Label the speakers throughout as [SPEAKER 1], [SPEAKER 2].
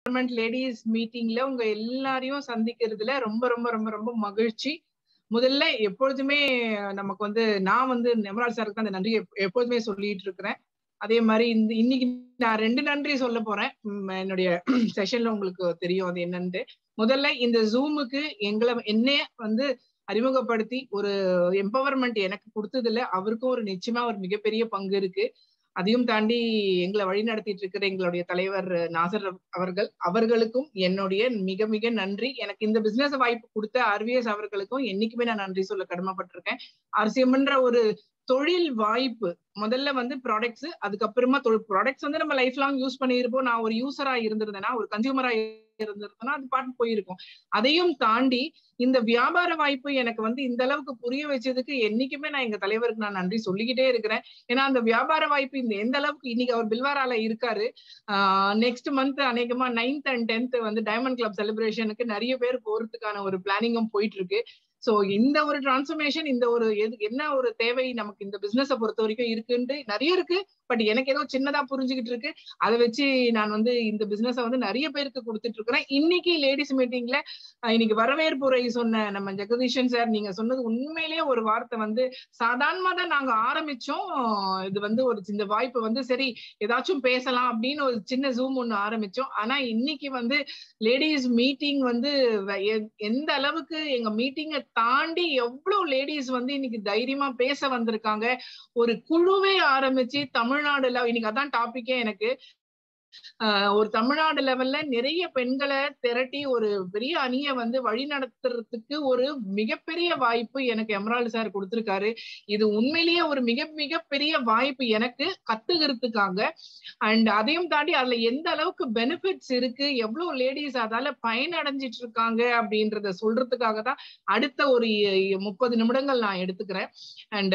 [SPEAKER 1] empowerment ladies மீட்டிங்ல உங்க எல்லாரையும் சந்திக்கிறதுல ரொம்ப ரொம்ப ரொம்ப ரொம்ப மகிழ்ச்சி முதல்ல எப்பொழுதுமே நமக்கு வந்து நான் வந்து நெமரால் சாருக்கு அந்த நன்றி எப்பொழுதுமே சொல்லிட்டு இருக்கிறேன் அதே மாதிரி இந்த இன்னைக்கு நான் ரெண்டு நன்றி சொல்ல போறேன் என்னுடைய செஷன்ல உங்களுக்கு தெரியும் அது என்னன்னு முதல்ல இந்த ஜூமுக்கு எங்களை என்ன வந்து அறிமுகப்படுத்தி ஒரு எம்பவர்மெண்ட் எனக்கு கொடுத்ததுல அவருக்கும் ஒரு நிச்சயமா ஒரு மிகப்பெரிய பங்கு இருக்கு அதையும் தாண்டி எங்களை வழி நடத்திட்டு இருக்கிற எங்களுடைய தலைவர் நாசர் அவர்கள் அவர்களுக்கும் என்னுடைய மிக மிக நன்றி எனக்கு இந்த பிசினஸ் வாய்ப்பு கொடுத்த ஆர்விஎஸ் அவர்களுக்கும் என்னைக்குமே நான் நன்றி சொல்ல கடமைப்பட்டிருக்கேன் ஆர்சிஎம்ன்ற ஒரு தொழில் வாய்ப்பு முதல்ல வந்து ப்ராடக்ட்ஸ் அதுக்கப்புறமா தொழில் ப்ராடக்ட்ஸ் வந்து நம்ம லைஃப் லாங் யூஸ் பண்ணியிருப்போம் நான் ஒரு யூசரா இருந்திருந்தேன்னா ஒரு கன்சியூமரா இருந்திருந்தேன்னா அது பாட்டு போயிருக்கும் அதையும் தாண்டி இந்த வியாபார வாய்ப்பு எனக்கு வந்து இந்த அளவுக்கு புரிய வச்சதுக்கு என்னைக்குமே நான் எங்க தலைவருக்கு நான் நன்றி சொல்லிக்கிட்டே இருக்கிறேன் ஏன்னா அந்த வியாபார வாய்ப்பு இந்த எந்த அளவுக்கு இன்னைக்கு அவர் பில்வாரால இருக்காரு நெக்ஸ்ட் மந்த் அநேகமா நைன்த் அண்ட் டென்த் வந்து டைமண்ட் கிளப் செலிப்ரேஷனுக்கு நிறைய பேர் போறதுக்கான ஒரு பிளானிங்கும் போயிட்டு இருக்கு சோ இந்த ஒரு டிரான்ஸ்ஃபர்மேஷன் இந்த ஒரு என்ன ஒரு தேவை நமக்கு இந்த பிசினஸ பொறுத்த வரைக்கும் இருக்குன்ட்டு நிறைய இருக்கு பட் எனக்கு ஏதோ சின்னதா புரிஞ்சுக்கிட்டு இருக்கு அதை வச்சு நான் வந்து இந்த பிசினஸ வந்து நிறைய பேருக்கு கொடுத்துட்டு இருக்கிறேன் இன்னைக்கு லேடிஸ் மீட்டிங்ல இன்னைக்கு வரவேற்புரை சொன்ன நம்ம ஜெகதீஷன் சார் நீங்க சொன்னது உண்மையிலேயே ஒரு வார்த்தை வந்து சாதாரணமா தான் நாங்க ஆரம்பிச்சோம் இது வந்து ஒரு இந்த வாய்ப்பு வந்து சரி ஏதாச்சும் பேசலாம் அப்படின்னு ஒரு சின்ன ஜூம் ஒண்ணு ஆரம்பிச்சோம் ஆனா இன்னைக்கு வந்து லேடிஸ் மீட்டிங் வந்து எந்த அளவுக்கு எங்க மீட்டிங்கை தாண்டி எவ்வளவு லேடிஸ் வந்து இன்னைக்கு தைரியமா பேச வந்திருக்காங்க ஒரு குழுவே ஆரம்பிச்சு தமிழ்நாடுல இன்னைக்கு அதான் டாபிக்கே எனக்கு ஒரு தமிழ்நாடு லெவல்ல நிறைய பெண்களை திரட்டி ஒரு பெரிய அணியை வந்து வழி நடத்துறதுக்கு ஒரு மிகப்பெரிய வாய்ப்பு எனக்கு எமரால்டு சார் கொடுத்திருக்காரு இது உண்மையிலேயே ஒரு மிக மிக பெரிய வாய்ப்பு எனக்கு கத்துக்கிறதுக்காக அண்ட் அதையும் தாண்டி அதுல எந்த அளவுக்கு பெனிஃபிட்ஸ் இருக்கு எவ்வளவு லேடிஸ் அதால பயனடைஞ்சிட்டு இருக்காங்க அப்படின்றத சொல்றதுக்காக தான் அடுத்த ஒரு முப்பது நிமிடங்கள் நான் எடுத்துக்கிறேன் அண்ட்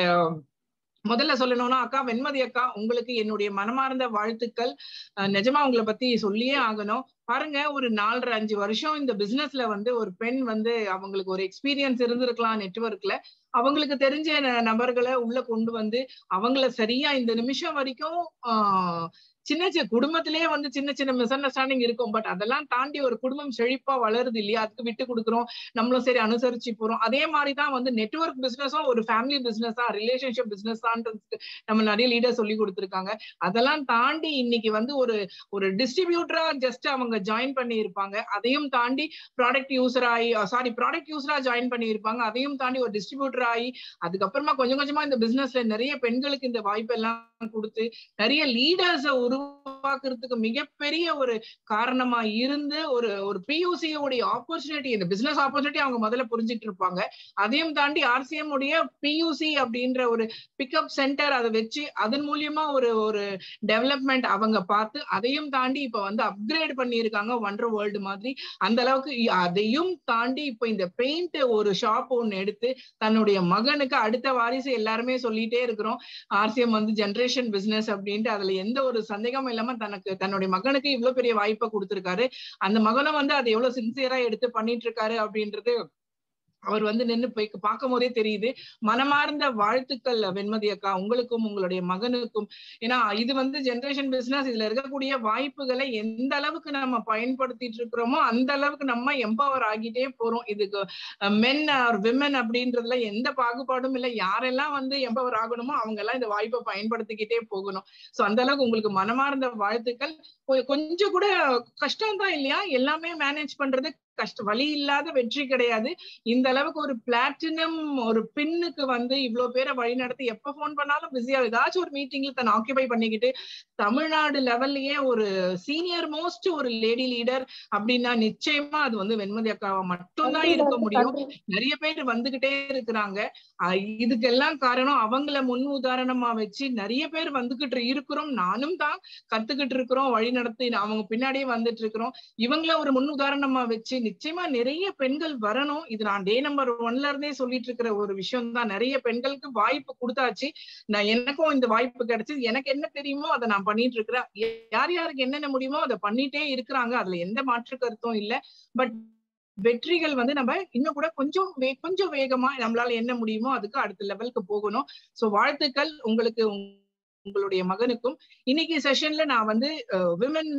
[SPEAKER 1] முதல்ல சொல்லணும்னா அக்கா வெண்மதி அக்கா உங்களுக்கு என்னுடைய மனமார்ந்த வாழ்த்துக்கள் நிஜமா உங்களை பத்தி சொல்லியே ஆகணும் பாருங்க ஒரு நாலரை அஞ்சு வருஷம் இந்த பிசினஸ்ல வந்து ஒரு பெண் வந்து அவங்களுக்கு ஒரு எக்ஸ்பீரியன்ஸ் இருந்திருக்கலாம் நெட்ஒர்க்ல அவங்களுக்கு தெரிஞ்ச நபர்களை உள்ள கொண்டு வந்து அவங்கள சரியா இந்த நிமிஷம் வரைக்கும் ஆஹ் சின்ன சின்ன குடும்பத்திலேயே வந்து சின்ன சின்ன மிஸ் அண்டர்ஸ்டாண்டிங் இருக்கும் பட் அதெல்லாம் தாண்டி ஒரு குடும்பம் செழிப்பா வளருது இல்லையா அதுக்கு விட்டு கொடுக்குறோம் நம்மளும் சரி அனுசரிச்சு போறோம் அதே மாதிரிதான் வந்து நெட்ஒர்க் பிசினஸும் ஒரு ஃபேமிலி பிசினஸா ரிலேஷன்ஷிப் பிசினஸான்றதுக்கு நம்ம நிறைய லீடர் சொல்லி கொடுத்துருக்காங்க அதெல்லாம் தாண்டி இன்னைக்கு வந்து ஒரு ஒரு டிஸ்ட்ரிபியூட்டரா ஜஸ்ட் அவங்க ஜாயின் பண்ணி இருப்பாங்க அதையும் தாண்டி ப்ராடக்ட் யூசர் ஆகி சாரி ப்ராடக்ட் யூசரா ஜாயின் பண்ணி இருப்பாங்க அதையும் தாண்டி ஒரு டிஸ்ட்ரிபியூட்டர் ஆகி அதுக்கப்புறமா கொஞ்சம் கொஞ்சமா இந்த பிசினஸ்ல நிறைய பெண்களுக்கு இந்த வாய்ப்பு எல்லாம் கொடுத்து நிறைய லீடர்ஸை உருவாக்குறதுக்கு மிகப்பெரிய ஒரு காரணமா இருந்து ஒரு ஒரு பியூசி உடைய ஆப்பர்ச்சுனிட்டி இந்த பிசினஸ் ஆப்பர்ச்சுனிட்டி அவங்க முதல்ல புரிஞ்சிட்டு இருப்பாங்க அதையும் தாண்டி ஆர்சிஎம் உடைய பியூசி அப்படின்ற ஒரு பிக்கப் சென்டர் அதை வச்சு அதன் மூலியமா ஒரு ஒரு டெவலப்மெண்ட் அவங்க பார்த்து அதையும் தாண்டி இப்ப வந்து அப்கிரேட் பண்ணியிருக்காங்க ஒண்டர் வேர்ல்டு மாதிரி அந்த அளவுக்கு அதையும் தாண்டி இப்ப இந்த பெயிண்ட் ஒரு ஷாப் ஒன்னு எடுத்து தன்னுடைய மகனுக்கு அடுத்த வாரிசு எல்லாருமே சொல்லிட்டே இருக்கிறோம் ஆர்சிஎம் வந்து ஜென்ரேஷன் பிசினஸ் அப்படின்ட்டு அதுல எந்த ஒரு சந்தேகமும் இல்லாம தனக்கு தன்னுடைய மகனுக்கு இவ்வளவு பெரிய வாய்ப்பை கொடுத்திருக்காரு அந்த மகனும் வந்து அதை எவ்வளவு சின்சியரா எடுத்து பண்ணிட்டு இருக்காரு அப்படின்றது அவர் வந்து நின்று போய் பார்க்கும் போதே தெரியுது மனமார்ந்த வாழ்த்துக்கள் வெண்மதி அக்கா உங்களுக்கும் உங்களுடைய மகனுக்கும் ஏன்னா இது வந்து ஜென்ரேஷன் பிசினஸ் இதுல இருக்கக்கூடிய வாய்ப்புகளை எந்த அளவுக்கு நம்ம பயன்படுத்திட்டு இருக்கிறோமோ அந்த அளவுக்கு நம்ம எம்பவர் ஆகிட்டே போறோம் இதுக்கு மென் ஆர் விமன் அப்படின்றதுல எந்த பாகுபாடும் இல்லை யாரெல்லாம் வந்து எம்பவர் ஆகணுமோ அவங்க எல்லாம் இந்த வாய்ப்பை பயன்படுத்திக்கிட்டே போகணும் சோ அந்த அளவுக்கு உங்களுக்கு மனமார்ந்த வாழ்த்துக்கள் கொஞ்சம் கூட கஷ்டம் தான் இல்லையா எல்லாமே மேனேஜ் பண்றது கஷ்ட வழி இல்லாத வெற்றி கிடையாது இந்த அளவுக்கு ஒரு பிளாட்டினம் ஒரு பின்னுக்கு வந்து இவ்வளவு பேரை வழி நடத்தி எப்ப போன் பண்ணாலும் பிஸியா ஏதாச்சும் ஒரு மீட்டிங்ல தன் ஆக்கியபை பண்ணிக்கிட்டு தமிழ்நாடு லெவல்லயே ஒரு சீனியர் மோஸ்ட் ஒரு லேடி லீடர் அப்படின்னா நிச்சயமா அது வந்து வெண்மதி அக்காவை மட்டும்தான் இருக்க முடியும் நிறைய பேர் வந்துகிட்டே இருக்கிறாங்க இதுக்கெல்லாம் காரணம் அவங்கள முன் உதாரணமா வச்சு நிறைய பேர் வந்துகிட்டு இருக்கிறோம் நானும் தான் கத்துக்கிட்டு இருக்கிறோம் வழி நடத்தி அவங்க பின்னாடியே வந்துட்டு இருக்கிறோம் இவங்கள ஒரு முன் உதாரணமா வச்சு நிச்சயமா நிறைய பெண்கள் வரணும் இது நான் டே நம்பர் ஒன்ல இருந்தே சொல்லிட்டு இருக்கிற ஒரு விஷயம் தான் நிறைய பெண்களுக்கு வாய்ப்பு கொடுத்தாச்சு நான் எனக்கும் இந்த வாய்ப்பு கிடைச்சது எனக்கு என்ன தெரியுமோ அதை நான் பண்ணிட்டு இருக்கிறேன் யார் யாருக்கு என்னென்ன முடியுமோ அதை பண்ணிட்டே இருக்கிறாங்க அதுல எந்த மாற்று கருத்தும் இல்லை பட் வெற்றிகள் வந்து நம்ம இன்னும் கூட கொஞ்சம் கொஞ்சம் வேகமா நம்மளால என்ன முடியுமோ அதுக்கு அடுத்த லெவலுக்கு போகணும் சோ வாழ்த்துக்கள் உங்களுக்கு உங்களுடைய மகனுக்கும் இன்னைக்கு செஷன்ல நான் வந்து விமன்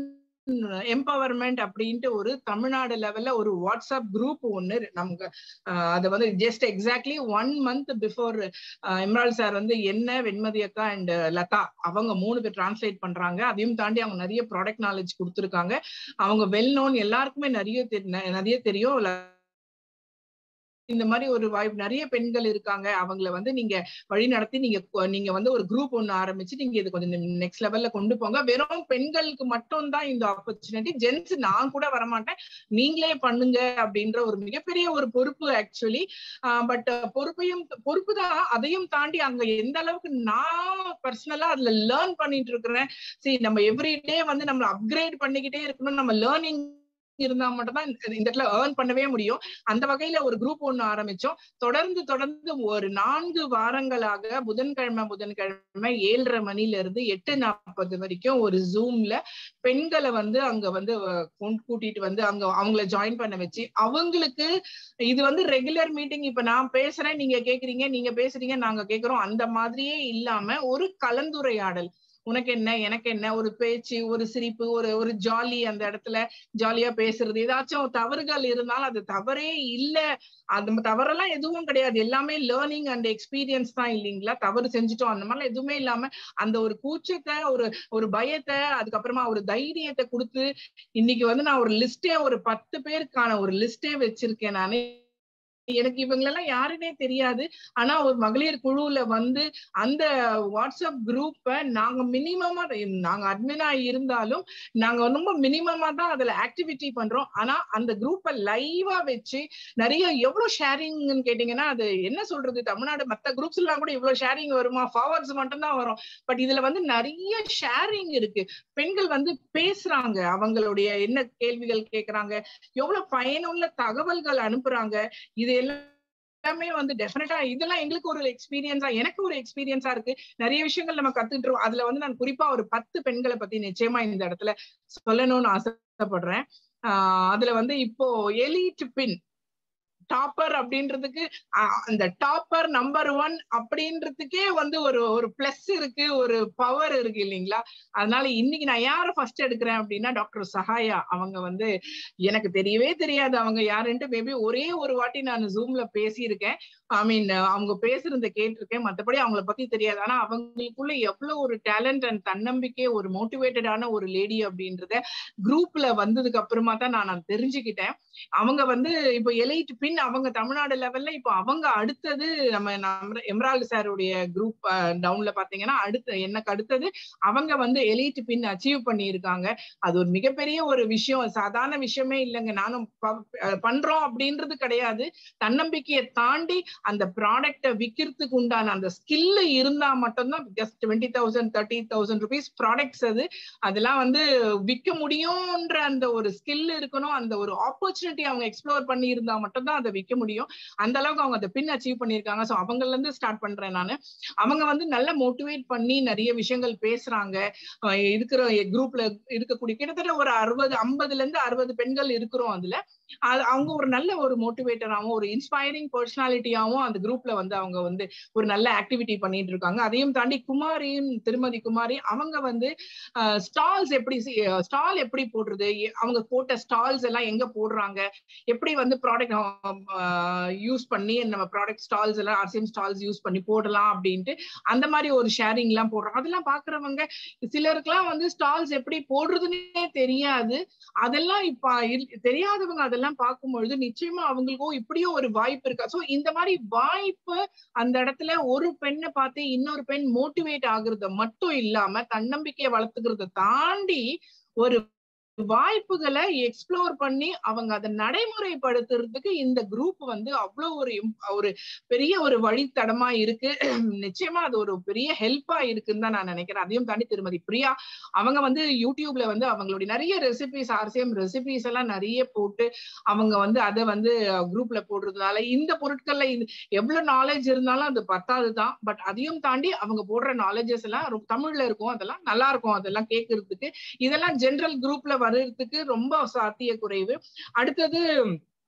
[SPEAKER 1] எம்பவர்மெண்ட் அப்படின்ட்டு ஒரு தமிழ்நாடு லெவல்ல ஒரு வாட்ஸ்அப் குரூப் ஒன்னு நமக்கு அது வந்து just exactly one month before இம்ரால் சார் வந்து என்ன வெண்மதி அக்கா அண்ட் லதா அவங்க மூணு பேர் டிரான்ஸ்லேட் பண்றாங்க அதையும் தாண்டி அவங்க நிறைய ப்ராடக்ட் நாலேஜ் கொடுத்துருக்காங்க அவங்க வெல் நோன் எல்லாருக்குமே நிறைய நிறைய தெரியும் இந்த மாதிரி ஒரு வாய்ப்பு நிறைய பெண்கள் இருக்காங்க அவங்கள வந்து நீங்க வழி நடத்தி நீங்க நீங்க வந்து ஒரு குரூப் ஒண்ணு ஆரம்பிச்சு நீங்க இது கொஞ்சம் நெக்ஸ்ட் லெவல்ல கொண்டு போங்க வெறும் பெண்களுக்கு மட்டும் தான் இந்த ஆப்பர்ச்சுனிட்டி ஜென்ஸ் நான் கூட வரமாட்டேன் நீங்களே பண்ணுங்க அப்படின்ற ஒரு மிகப்பெரிய ஒரு பொறுப்பு ஆக்சுவலி பட் பொறுப்பையும் பொறுப்பு தான் அதையும் தாண்டி அங்க எந்த அளவுக்கு நான் பர்சனலா அதுல லேர்ன் பண்ணிட்டு இருக்கிறேன் சரி நம்ம எவ்ரிடே வந்து நம்ம அப்கிரேட் பண்ணிக்கிட்டே இருக்கணும் நம்ம லேர்னிங் இருந்தா மட்டும் தான் இந்த இடத்துல ஏர்ன் பண்ணவே முடியும் அந்த வகையில ஒரு குரூப் ஒண்ணு ஆரம்பிச்சோம் தொடர்ந்து தொடர்ந்து ஒரு நான்கு வாரங்களாக புதன்கிழமை புதன்கிழமை ஏழரை மணில இருந்து எட்டு நாற்பது வரைக்கும் ஒரு ஜூம்ல பெண்களை வந்து அங்க வந்து கூட்டிட்டு வந்து அங்க அவங்கள ஜாயின் பண்ண வச்சு அவங்களுக்கு இது வந்து ரெகுலர் மீட்டிங் இப்ப நான் பேசுறேன் நீங்க கேக்குறீங்க நீங்க பேசுறீங்க நாங்க கேக்குறோம் அந்த மாதிரியே இல்லாம ஒரு கலந்துரையாடல் உனக்கு என்ன எனக்கு என்ன ஒரு பேச்சு ஒரு சிரிப்பு ஒரு ஒரு ஜாலி அந்த இடத்துல ஜாலியா பேசுறது ஏதாச்சும் தவறுகள் இருந்தாலும் அது தவறே இல்ல அது தவறெல்லாம் எதுவும் கிடையாது எல்லாமே லேர்னிங் அண்ட் எக்ஸ்பீரியன்ஸ் தான் இல்லைங்களா தவறு செஞ்சுட்டோம் அந்த மாதிரிலாம் எதுவுமே இல்லாம அந்த ஒரு கூச்சத்தை ஒரு ஒரு பயத்தை அதுக்கப்புறமா ஒரு தைரியத்தை கொடுத்து இன்னைக்கு வந்து நான் ஒரு லிஸ்டே ஒரு பத்து பேருக்கான ஒரு லிஸ்டே வச்சிருக்கேன் நானே எனக்கு இவங்களெல்லாம் யாருன்னே தெரியாது ஆனா ஒரு மகளிர் குழுல வந்து அந்த வாட்ஸ்அப் குரூப்ப நாங்க மினிமமா நாங்க அட்மினா இருந்தாலும் நாங்க ரொம்ப மினிமமா தான் அதுல ஆக்டிவிட்டி பண்றோம் ஆனா அந்த குரூப்பை லைவா வச்சு நிறைய எவ்வளவு ஷேரிங்னு கேட்டீங்கன்னா அது என்ன சொல்றது தமிழ்நாடு மத்த குரூப்ஸ் எல்லாம் கூட இவ்வளவு ஷேரிங் வருமா ஃபார்வர்ட்ஸ் மட்டும் தான் வரும் பட் இதுல வந்து நிறைய ஷேரிங் இருக்கு பெண்கள் வந்து பேசுறாங்க அவங்களுடைய என்ன கேள்விகள் கேக்குறாங்க எவ்வளவு பயனுள்ள தகவல்கள் அனுப்புறாங்க இது எல்லாமே வந்து டெஃபினட்டா இதெல்லாம் எங்களுக்கு ஒரு எக்ஸ்பீரியன்ஸா எனக்கு ஒரு எக்ஸ்பீரியன்ஸா இருக்கு நிறைய விஷயங்கள் நம்ம கத்துட்டு அதுல வந்து நான் குறிப்பா ஒரு பத்து பெண்களை பத்தி நிச்சயமா இந்த இடத்துல சொல்லணும்னு ஆசைப்படுறேன் ஆஹ் அதுல வந்து இப்போ எலிட் பின் டாப்பர் அப்படின்றதுக்கு அந்த டாப்பர் நம்பர் ஒன் அப்படின்றதுக்கே வந்து ஒரு ஒரு பிளஸ் இருக்கு ஒரு பவர் இருக்கு இல்லைங்களா அதனால இன்னைக்கு நான் யார ஃபர்ஸ்ட் எடுக்கிறேன் அப்படின்னா டாக்டர் சஹாயா அவங்க வந்து எனக்கு தெரியவே தெரியாது அவங்க யாருன்ட்டு மேபி ஒரே ஒரு வாட்டி நான் ஜூம்ல பேசியிருக்கேன் ஐ மீன் அவங்க பேசுறத கேட்டிருக்கேன் மற்றபடி அவங்கள பத்தி தெரியாது ஆனா அவங்களுக்குள்ள எவ்வளவு ஒரு டேலண்ட் அண்ட் தன்னம்பிக்கை ஒரு மோட்டிவேட்டடான ஒரு லேடி அப்படின்றத குரூப்ல வந்ததுக்கு அப்புறமா தான் நான் தெரிஞ்சுக்கிட்டேன் அவங்க வந்து இப்போ எலைட் பின் அவங்க தமிழ்நாடு லெவல்ல இப்போ அவங்க அடுத்தது நம்ம எம்ரால்டு சாருடைய குரூப் டவுன்ல பாத்தீங்கன்னா அடுத்த எனக்கு அடுத்தது அவங்க வந்து எலைட் பின் அச்சீவ் பண்ணியிருக்காங்க அது ஒரு மிகப்பெரிய ஒரு விஷயம் சாதாரண விஷயமே இல்லைங்க நானும் பண்றோம் அப்படின்றது கிடையாது தன்னம்பிக்கையை தாண்டி அந்த ப்ராடக்ட விற்கிறதுக்கு உண்டான அந்த ஸ்கில் இருந்தா மட்டும்தான் just twenty thousand thirty thousand rupees products அது அதெல்லாம் வந்து விற்க முடியும்ன்ற அந்த ஒரு ஸ்கில் இருக்கணும் அந்த ஒரு ஆப்பர்ச்சுனிட்டி அவங்க எக்ஸ்ப்ளோர் பண்ணி இருந்தா மட்டும்தான் அதை விற்க முடியும் அந்த அளவுக்கு அவங்க அதை பின் அச்சீவ் பண்ணியிருக்காங்க ஸோ அவங்கல இருந்து ஸ்டார்ட் பண்றேன் நான் அவங்க வந்து நல்லா மோட்டிவேட் பண்ணி நிறைய விஷயங்கள் பேசுறாங்க இருக்கிற குரூப்ல இருக்கக்கூடிய கிட்டத்தட்ட ஒரு அறுபது ஐம்பதுல இருந்து அறுபது பெண்கள் இருக்கிறோம் அதுல அவங்க ஒரு நல்ல ஒரு மோட்டிவேட்டராகவும் ஒரு இன்ஸ்பைரிங் பர்சனாலிட்டியாவும் அந்த குரூப்ல வந்து அவங்க வந்து ஒரு நல்ல ஆக்டிவிட்டி பண்ணிட்டு இருக்காங்க அதையும் தாண்டி குமாரியும் திருமதி குமாரி அவங்க வந்து ஸ்டால்ஸ் எப்படி ஸ்டால் எப்படி போடுறது அவங்க போட்ட ஸ்டால்ஸ் எல்லாம் எங்க போடுறாங்க எப்படி வந்து ப்ராடக்ட் யூஸ் பண்ணி நம்ம ப்ராடக்ட் ஸ்டால்ஸ் எல்லாம் ஆர்சிஎம் ஸ்டால்ஸ் யூஸ் பண்ணி போடலாம் அப்படின்ட்டு அந்த மாதிரி ஒரு ஷேரிங் எல்லாம் போடுறோம் அதெல்லாம் பாக்குறவங்க சிலருக்குலாம் வந்து ஸ்டால்ஸ் எப்படி போடுறதுன்னே தெரியாது அதெல்லாம் இப்ப தெரியாதவங்க அதெல்லாம் பார்க்கும்பொழுது நிச்சயமா அவங்களுக்கும் இப்படியும் ஒரு வாய்ப்பு இருக்கா சோ இந்த மாதிரி வாய்ப்பு அந்த இடத்துல ஒரு பெண்ணை பார்த்து இன்னொரு பெண் மோட்டிவேட் ஆகுறத மட்டும் இல்லாம தன்னம்பிக்கையை வளர்த்துக்கிறத தாண்டி ஒரு வாய்ப்புகளை எக்ஸ்ப்ளோர் பண்ணி அவங்க அதை நடைமுறைப்படுத்துறதுக்கு இந்த குரூப் வந்து அவ்வளவு ஒரு ஒரு பெரிய ஒரு வழித்தடமா இருக்கு நிச்சயமா அது ஒரு பெரிய ஹெல்ப்பா இருக்குன்னு தான் நான் நினைக்கிறேன் அதையும் தாண்டி திருமதி பிரியா அவங்க வந்து யூடியூப்ல வந்து அவங்களுடைய நிறைய ரெசிபிஸ் ஆர்சிஎம் ரெசிபிஸ் எல்லாம் நிறைய போட்டு அவங்க வந்து அதை வந்து குரூப்ல போடுறதுனால இந்த பொருட்கள்ல எவ்வளவு நாலேஜ் இருந்தாலும் அது பத்தாது தான் பட் அதையும் தாண்டி அவங்க போடுற நாலேஜஸ் எல்லாம் தமிழ்ல இருக்கும் அதெல்லாம் நல்லா இருக்கும் அதெல்லாம் கேட்கறதுக்கு இதெல்லாம் ஜென்ரல் குரூப்ல வர்றதுக்கு ரொம்ப சாத்திய குறைவு அடுத்தது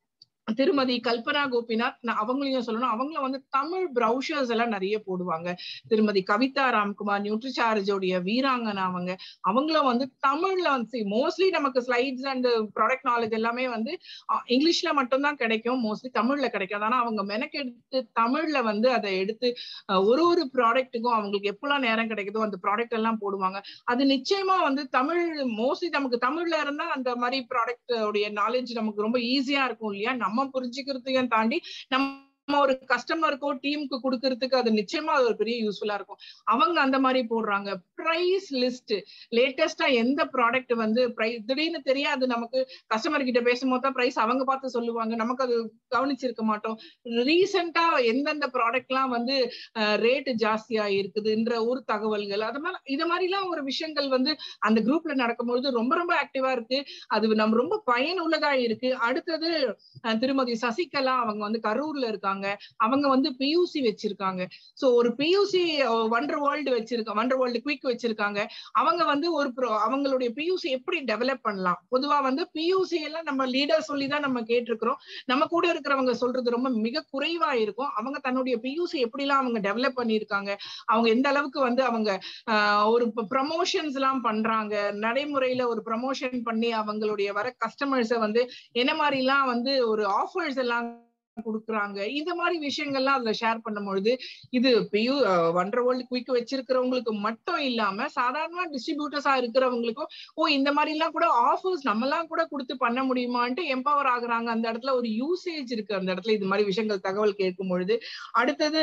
[SPEAKER 1] திருமதி கல்பனா கோபிநாத் நான் அவங்களையும் சொல்லணும் அவங்களும் வந்து தமிழ் ப்ரௌஷர்ஸ் எல்லாம் நிறைய போடுவாங்க திருமதி கவிதா ராம்குமார் நியூட்ரிசார்ஜோடைய வீராங்கனா அவங்க அவங்களும் வந்து தமிழ்ல வந்து மோஸ்ட்லி நமக்கு ஸ்லைட்ஸ் அண்ட் ப்ராடக்ட் நாலேஜ் எல்லாமே வந்து இங்கிலீஷ்ல மட்டும்தான் கிடைக்கும் மோஸ்ட்லி தமிழ்ல கிடைக்காது ஆனா அவங்க மெனக்கெடுத்து தமிழ்ல வந்து அதை எடுத்து ஒரு ஒரு ப்ராடக்ட்டுக்கும் அவங்களுக்கு எப்பெல்லாம் நேரம் கிடைக்குதோ அந்த ப்ராடக்ட் எல்லாம் போடுவாங்க அது நிச்சயமா வந்து தமிழ் மோஸ்ட்லி நமக்கு தமிழ்ல இருந்தா அந்த மாதிரி ப்ராடக்ட் உடைய நாலேஜ் நமக்கு ரொம்ப ஈஸியா இருக்கும் இல்லையா நம்ம புரிஞ்சுக்கிறதையும் தாண்டி நம்ம ஒரு கஸ்டமருக்கோ டீமுக்கு கொடுக்கறதுக்கு அது நிச்சயமா அது ஒரு பெரிய யூஸ்ஃபுல்லா இருக்கும் அவங்க அந்த மாதிரி போடுறாங்க பிரைஸ் லிஸ்ட் லேட்டஸ்டா எந்த ப்ராடக்ட் வந்து பிரைஸ் திடீர்னு தெரியாது நமக்கு கஸ்டமர் கிட்ட பேசும்போது தான் பிரைஸ் அவங்க பார்த்து சொல்லுவாங்க நமக்கு அது கவனிச்சிருக்க மாட்டோம் ரீசெண்டா எந்தெந்த ப்ராடக்ட் எல்லாம் வந்து ரேட்டு ஜாஸ்தியா இருக்குதுன்ற ஒரு தகவல்கள் அது மாதிரி இது மாதிரிலாம் ஒரு விஷயங்கள் வந்து அந்த குரூப்ல நடக்கும்பொழுது ரொம்ப ரொம்ப ஆக்டிவா இருக்கு அது நம்ம ரொம்ப பயனுள்ளதா இருக்கு அடுத்தது திருமதி சசிகலா அவங்க வந்து கரூர்ல இருக்காங்க அவங்க வந்து பியூசி வச்சிருக்காங்க சோ ஒரு பியூசி வண்டர் வேர்ல்டு வச்சிருக்காங்க வண்டர் வேர்ல்டு குவிக் வச்சிருக்காங்க அவங்க வந்து ஒரு அவங்களுடைய பியூசி எப்படி டெவலப் பண்ணலாம் பொதுவா வந்து பியூசி எல்லாம் நம்ம லீடர் சொல்லி தான் நம்ம கேட்டிருக்கிறோம் நம்ம கூட இருக்கிறவங்க சொல்றது ரொம்ப மிக குறைவா இருக்கும் அவங்க தன்னுடைய பியூசி எப்படிலாம் அவங்க டெவலப் பண்ணியிருக்காங்க அவங்க எந்த அளவுக்கு வந்து அவங்க ஒரு ப்ரமோஷன்ஸ் எல்லாம் பண்றாங்க நடைமுறையில ஒரு ப்ரமோஷன் பண்ணி அவங்களுடைய வர கஸ்டமர்ஸை வந்து என்ன மாதிரி எல்லாம் வந்து ஒரு ஆஃபர்ஸ் எல்லாம் கொடுக்குறாங்க இந்த மாதிரி விஷயங்கள்லாம் அதுல ஷேர் பண்ணும் பொழுது இது பியூ வண்டர் வேர்ல்டு குயிக் வச்சிருக்கிறவங்களுக்கு மட்டும் இல்லாம சாதாரணமா டிஸ்ட்ரிபியூட்டர்ஸா இருக்கிறவங்களுக்கும் ஓ இந்த மாதிரி எல்லாம் கூட ஆஃபர்ஸ் நம்ம எல்லாம் கூட கொடுத்து பண்ண முடியுமான்ட்டு எம்பவர் ஆகுறாங்க அந்த இடத்துல ஒரு யூசேஜ் இருக்கு அந்த இடத்துல இது மாதிரி விஷயங்கள் தகவல் கேட்கும் பொழுது அடுத்தது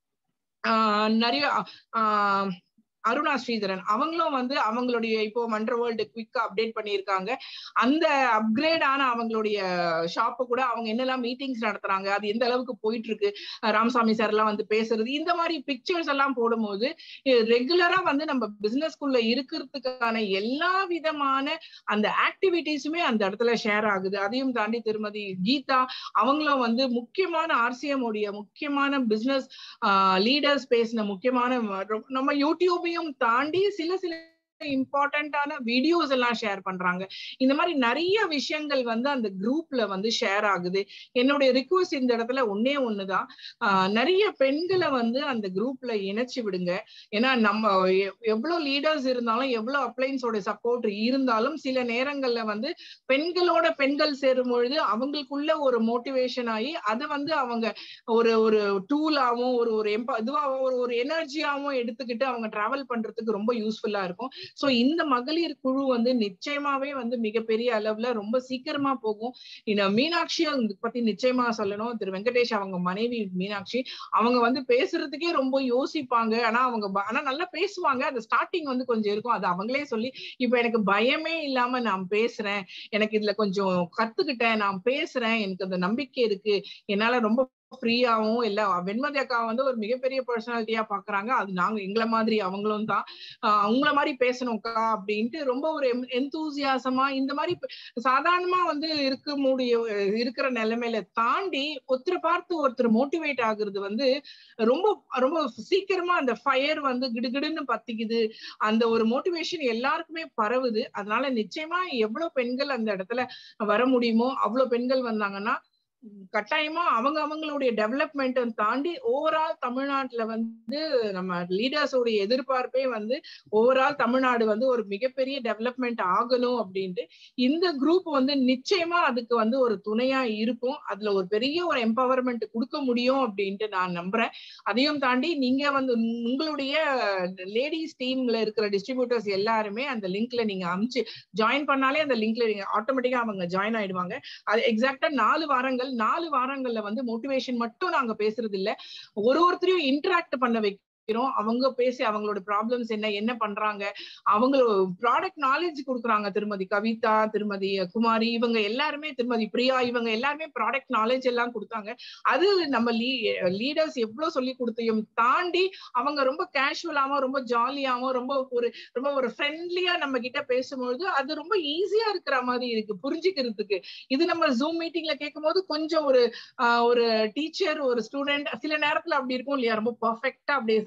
[SPEAKER 1] ஆஹ் நிறைய ஆஹ் அருணா ஸ்ரீதரன் அவங்களும் வந்து அவங்களுடைய இப்போ மண்டர் வேர்ல்டு குவிக்கா அப்டேட் பண்ணியிருக்காங்க அந்த அப்கிரேட் ஆன அவங்களுடைய ஷாப்பை கூட அவங்க என்னெல்லாம் மீட்டிங்ஸ் நடத்துறாங்க அது எந்த அளவுக்கு போயிட்டு இருக்கு ராமசாமி சார் எல்லாம் வந்து பேசுறது இந்த மாதிரி பிக்சர்ஸ் எல்லாம் போடும்போது ரெகுலரா வந்து நம்ம பிசினஸ்குள்ள இருக்கிறதுக்கான எல்லா விதமான அந்த ஆக்டிவிட்டிஸுமே அந்த இடத்துல ஷேர் ஆகுது அதையும் தாண்டி திருமதி கீதா அவங்களும் வந்து முக்கியமான ஆர்சிஎம் உடைய முக்கியமான பிசினஸ் லீடர்ஸ் பேசின முக்கியமான நம்ம யூடியூபையும் தாண்டி சில சில இம்பார்ட்டன்டான வீடியோஸ் எல்லாம் ஷேர் பண்றாங்க இந்த மாதிரி நிறைய விஷயங்கள் வந்து அந்த குரூப்ல வந்து ஷேர் ஆகுது என்னுடைய ரிக்வஸ்ட் இந்த இடத்துல ஒன்னே ஒண்ணுதான் ஆஹ் நிறைய பெண்களை வந்து அந்த குரூப்ல இணைச்சு விடுங்க ஏன்னா நம்ம எவ்வளவு லீடர்ஸ் இருந்தாலும் எவ்வளவு அப்ளைன்ஸோட சப்போர்ட் இருந்தாலும் சில நேரங்கள்ல வந்து பெண்களோட பெண்கள் சேரும் பொழுது அவங்களுக்குள்ள ஒரு மோட்டிவேஷன் ஆகி அதை வந்து அவங்க ஒரு ஒரு டூலாவும் ஒரு ஒரு எம்ப இதுவாகவும் ஒரு ஒரு எனர்ஜியாவும் எடுத்துக்கிட்டு அவங்க டிராவல் பண்றதுக்கு ரொம்ப யூஸ்ஃபுல்லா இருக்கும் சோ இந்த மகளிர் குழு வந்து நிச்சயமாவே வந்து மிகப்பெரிய அளவுல ரொம்ப சீக்கிரமா போகும் இந்த மீனாட்சி பத்தி நிச்சயமா சொல்லணும் திரு வெங்கடேஷ் அவங்க மனைவி மீனாட்சி அவங்க வந்து பேசுறதுக்கே ரொம்ப யோசிப்பாங்க ஆனா அவங்க ஆனா நல்லா பேசுவாங்க அந்த ஸ்டார்டிங் வந்து கொஞ்சம் இருக்கும் அது அவங்களே சொல்லி இப்ப எனக்கு பயமே இல்லாம நான் பேசுறேன் எனக்கு இதுல கொஞ்சம் கத்துக்கிட்டேன் நான் பேசுறேன் எனக்கு அந்த நம்பிக்கை இருக்கு என்னால ரொம்ப ஃப்ரீயாவும் இல்ல வெண்மதி அக்கா வந்து ஒரு மிகப்பெரிய பர்சனாலிட்டியா பாக்குறாங்க அது நாங்க எங்களை மாதிரி அவங்களும் தான் அவங்கள மாதிரி பேசணும்க்கா அப்படின்ட்டு ரொம்ப ஒரு எந்தூசியாசமா இந்த மாதிரி சாதாரணமா வந்து இருக்க முடிய இருக்கிற நிலைமையில தாண்டி ஒருத்தர் பார்த்து ஒருத்தர் மோட்டிவேட் ஆகுறது வந்து ரொம்ப ரொம்ப சீக்கிரமா அந்த ஃபயர் வந்து கிடுகிடுன்னு பத்திக்குது அந்த ஒரு மோட்டிவேஷன் எல்லாருக்குமே பரவுது அதனால நிச்சயமா எவ்வளவு பெண்கள் அந்த இடத்துல வர முடியுமோ அவ்வளவு பெண்கள் வந்தாங்கன்னா கட்டாயமா அவங்க அவங்களுடைய டெவலப்மெண்ட்டை தாண்டி ஓவரால் தமிழ்நாட்டுல வந்து நம்ம லீடர்ஸோடைய எதிர்பார்ப்பே வந்து ஓவரால் தமிழ்நாடு வந்து ஒரு மிகப்பெரிய டெவலப்மெண்ட் ஆகணும் அப்படின்ட்டு இந்த குரூப் வந்து நிச்சயமா அதுக்கு வந்து ஒரு துணையா இருக்கும் அதுல ஒரு பெரிய ஒரு எம்பவர்மெண்ட் கொடுக்க முடியும் அப்படின்ட்டு நான் நம்புறேன் அதையும் தாண்டி நீங்க வந்து உங்களுடைய லேடிஸ் டீம்ல இருக்கிற டிஸ்ட்ரிபியூட்டர்ஸ் எல்லாருமே அந்த லிங்க்ல நீங்க அமிச்சு ஜாயின் பண்ணாலே அந்த லிங்க்ல நீங்க ஆட்டோமேட்டிக்கா அவங்க ஜாயின் ஆயிடுவாங்க அது எக்ஸாக்டா நாலு வாரங்கள் நாலு வாரங்கள்ல வந்து மோட்டிவேஷன் மட்டும் நாங்க பேசுறது இல்ல ஒரு ஒருத்தரையும் இன்டராக்ட் பண்ண வைக்க வைக்கிறோம் அவங்க பேசி அவங்களோட ப்ராப்ளம்ஸ் என்ன என்ன பண்றாங்க அவங்களோட ப்ராடக்ட் நாலேஜ் கொடுக்குறாங்க திருமதி கவிதா திருமதி குமாரி இவங்க எல்லாருமே திருமதி பிரியா இவங்க எல்லாருமே ப்ராடக்ட் நாலேஜ் எல்லாம் கொடுத்தாங்க அது நம்ம லீ லீடர்ஸ் எவ்வளவு சொல்லி கொடுத்தையும் தாண்டி அவங்க ரொம்ப கேஷுவலாவும் ரொம்ப ஜாலியாவும் ரொம்ப ஒரு ரொம்ப ஒரு ஃப்ரெண்ட்லியா நம்ம கிட்ட பேசும்பொழுது அது ரொம்ப ஈஸியா இருக்கிற மாதிரி இருக்கு புரிஞ்சுக்கிறதுக்கு இது நம்ம ஜூம் மீட்டிங்ல கேட்கும் போது கொஞ்சம் ஒரு ஒரு டீச்சர் ஒரு ஸ்டூடெண்ட் சில நேரத்துல அப்படி இருக்கும் இல்லையா ரொம்ப பர்ஃபெக்டா அப்படியே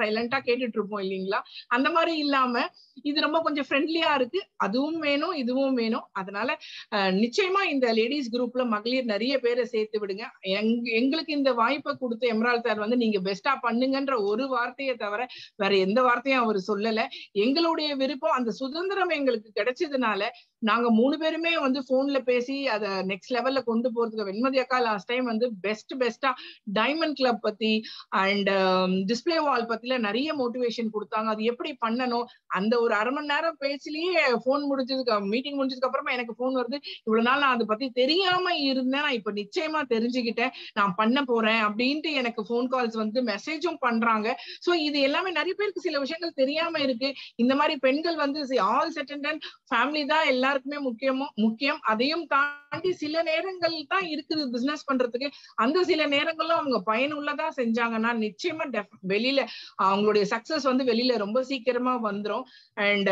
[SPEAKER 1] சைலண்டா கேட்டுட்டு இருப்போம் இல்லைங்களா அந்த மாதிரி இல்லாம இது ரொம்ப கொஞ்சம் ஃப்ரெண்ட்லியா இருக்கு அதுவும் வேணும் இதுவும் வேணும் அதனால நிச்சயமா இந்த லேடிஸ் குரூப்ல மகளிர் நிறைய பேரை சேர்த்து விடுங்க எங்களுக்கு இந்த வாய்ப்பை கொடுத்த எம்ரால் சார் வந்து நீங்க பெஸ்டா பண்ணுங்கன்ற ஒரு வார்த்தையை தவிர வேற எந்த வார்த்தையும் அவர் சொல்லல எங்களுடைய விருப்பம் அந்த சுதந்திரம் எங்களுக்கு கிடைச்சதுனால நாங்க மூணு பேருமே வந்து போன்ல பேசி அதை நெக்ஸ்ட் லெவல்ல கொண்டு போறதுக்கு வெண்மதி அக்கா லாஸ்ட் டைம் வந்து பெஸ்ட் பெஸ்டா டைமண்ட் கிளப் பத்தி அண்ட் டிஸ்பிளே வால் பத்தில நிறைய மோட்டிவேஷன் கொடுத்தாங்க அது எப்படி பண்ணணும் அந்த ஒரு அரை மணி நேரம் பேச்சிலேயே போன் முடிஞ்சதுக்கு மீட்டிங் முடிஞ்சதுக்கு அப்புறமா எனக்கு போன் வருது இவ்வளவு நாள் நான் அதை பத்தி தெரியாம இருந்தேன் நான் இப்ப நிச்சயமா தெரிஞ்சுக்கிட்டேன் நான் பண்ண போறேன் அப்படின்ட்டு எனக்கு போன் கால்ஸ் வந்து மெசேஜும் பண்றாங்க சோ இது எல்லாமே நிறைய பேருக்கு சில விஷயங்கள் தெரியாம இருக்கு இந்த மாதிரி பெண்கள் வந்து ஆல் செட்டன்டன் ஃபேமிலி தான் எல்லாருக்குமே முக்கியமோ முக்கியம் அதையும் தாண்டி சில நேரங்கள் தான் இருக்குது பிசினஸ் பண்றதுக்கு அந்த சில நேரங்களும் அவங்க பயனுள்ளதா செஞ்சாங்கன்னா நிச்சயமா வெளியில அவங்களுடைய சக்சஸ் வந்து வெளியில ரொம்ப சீக்கிரமா வந்துரும் அண்ட்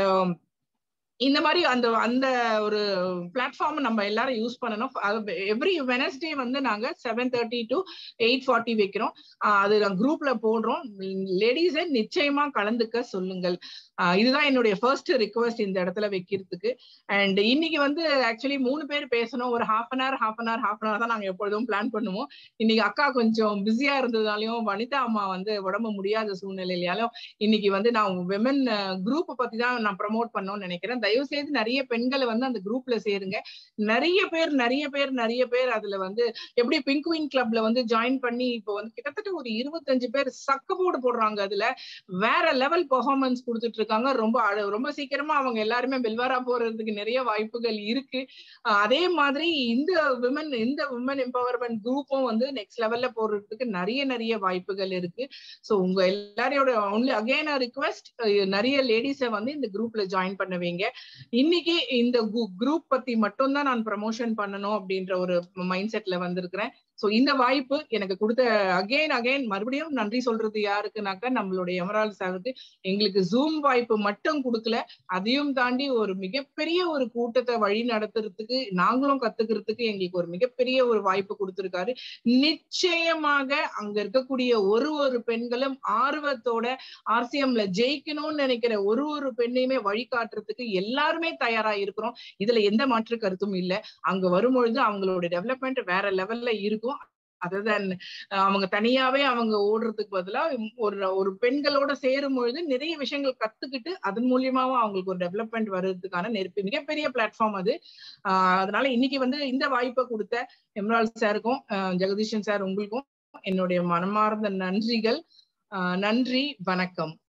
[SPEAKER 1] இந்த மாதிரி அந்த அந்த ஒரு பிளாட்ஃபார்ம் நம்ம எல்லாரும் யூஸ் பண்ணணும் எவ்ரி வெனஸ்டே வந்து நாங்க seven thirty to eight forty வைக்கிறோம் அது குரூப்ல போடுறோம் லேடிஸை நிச்சயமா கலந்துக்க சொல்லுங்கள் இதுதான் என்னுடைய ஃபர்ஸ்ட் ரிக்வஸ்ட் இந்த இடத்துல வைக்கிறதுக்கு அண்ட் இன்னைக்கு வந்து ஆக்சுவலி மூணு பேர் பேசணும் ஒரு half an hour half an hour half an hour தான் நாங்க எப்பொழுதும் பிளான் பண்ணுவோம் இன்னைக்கு அக்கா கொஞ்சம் பிஸியா இருந்ததாலையும் வனிதா அம்மா வந்து உடம்பு முடியாத சூழ்நிலையிலாலும் இன்னைக்கு வந்து நான் விமன் குரூப் பத்தி தான் நான் ப்ரமோட் பண்ணணும்னு நினைக்கிறேன் தயவு செய்து நிறைய பெண்களை வந்து அந்த குரூப்ல சேருங்க நிறைய பேர் நிறைய பேர் நிறைய பேர் அதுல வந்து எப்படி பிங்க்வின் கிளப்ல வந்து ஜாயின் பண்ணி இப்போ வந்து கிட்டத்தட்ட ஒரு இருபத்தஞ்சு பேர் சக்க போர்டு போடுறாங்க அதுல வேற லெவல் பெர்ஃபார்மன்ஸ் கொடுத்துட்டு இருக்காங்க ரொம்ப ரொம்ப சீக்கிரமா அவங்க எல்லாருமே பெல்வாரா போறதுக்கு நிறைய வாய்ப்புகள் இருக்கு அதே மாதிரி இந்த விமன் இந்த விமன் எம்பவர்மெண்ட் குரூப்பும் வந்து நெக்ஸ்ட் லெவல்ல போறதுக்கு நிறைய நிறைய வாய்ப்புகள் இருக்கு ஸோ உங்க எல்லாரையோட ஒன்லி அகைன் ரிக்வெஸ்ட் நிறைய லேடிஸை வந்து இந்த குரூப்ல ஜாயின் பண்ண வைங்க இன்னைக்கு இந்த குரூப் பத்தி மட்டும் தான் நான் ப்ரமோஷன் பண்ணணும் அப்படின்ற ஒரு மைண்ட் செட்ல வந்திருக்கிறேன் சோ இந்த வாய்ப்பு எனக்கு கொடுத்த அகைன் அகைன் மறுபடியும் நன்றி சொல்றது யாருக்குனாக்கா நம்மளுடைய எமரால் சாருக்கு எங்களுக்கு ஜூம் வாய்ப்பு மட்டும் கொடுக்கல அதையும் தாண்டி ஒரு மிகப்பெரிய ஒரு கூட்டத்தை வழி நடத்துறதுக்கு நாங்களும் கத்துக்கிறதுக்கு எங்களுக்கு ஒரு மிகப்பெரிய ஒரு வாய்ப்பு கொடுத்திருக்காரு நிச்சயமாக அங்க இருக்கக்கூடிய ஒரு ஒரு பெண்களும் ஆர்வத்தோட ஆர்சிஎம்ல ஜெயிக்கணும்னு நினைக்கிற ஒரு ஒரு பெண்ணையுமே வழிகாட்டுறதுக்கு எல்லாருமே தயாரா இருக்கிறோம் இதுல எந்த மாற்று கருத்தும் இல்லை அங்க வரும்பொழுது அவங்களோட டெவலப்மெண்ட் வேற லெவல்ல இருக்கும் அதுதான் அவங்க தனியாவே அவங்க ஓடுறதுக்கு பதிலா ஒரு ஒரு பெண்களோட சேரும் பொழுது நிறைய விஷயங்கள் கத்துக்கிட்டு அதன் மூலியமாவும் அவங்களுக்கு ஒரு டெவலப்மெண்ட் வர்றதுக்கான நெருப்பு மிகப்பெரிய பிளாட்ஃபார்ம் அது ஆஹ் அதனால இன்னைக்கு வந்து இந்த வாய்ப்பை கொடுத்த எம்ரால் சாருக்கும் ஜெகதீஷன் சார் உங்களுக்கும் என்னுடைய மனமார்ந்த நன்றிகள் நன்றி வணக்கம்